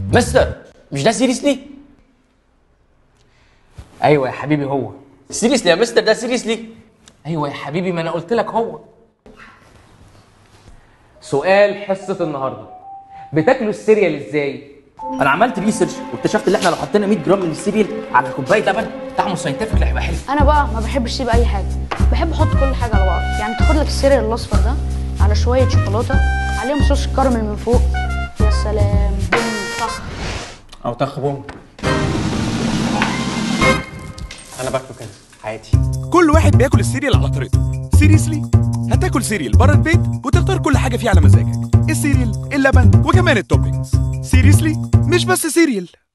مستر مش ده سيريسلي ايوه يا حبيبي هو سيريسلي يا مستر ده سيريسلي ايوه يا حبيبي ما انا قلت لك هو سؤال حصه النهارده بتاكلوا السيريال ازاي انا عملت ريسيرش واكتشفت ان احنا لو حطينا 100 جرام من السيريال على كوبايه لبن طعمه ساينتفك اللي هيبقى حلو انا بقى ما بحبش اسيب اي حاجه بحب احط كل حاجه على بعض يعني تاخد لك السيريال الاصفر ده على شويه شوكولاته عليهم صوص كراميل من فوق يا سلام بوم طخ او طخ بوم انا باكله كده عادي كل واحد بياكل السيريال على طريقته سيريسلي هتاكل سيريال بره البيت وتختار كل حاجه فيه على مزاجك السيريال اللبن وكمان التوبينجز سيريسلي مش بس سيريال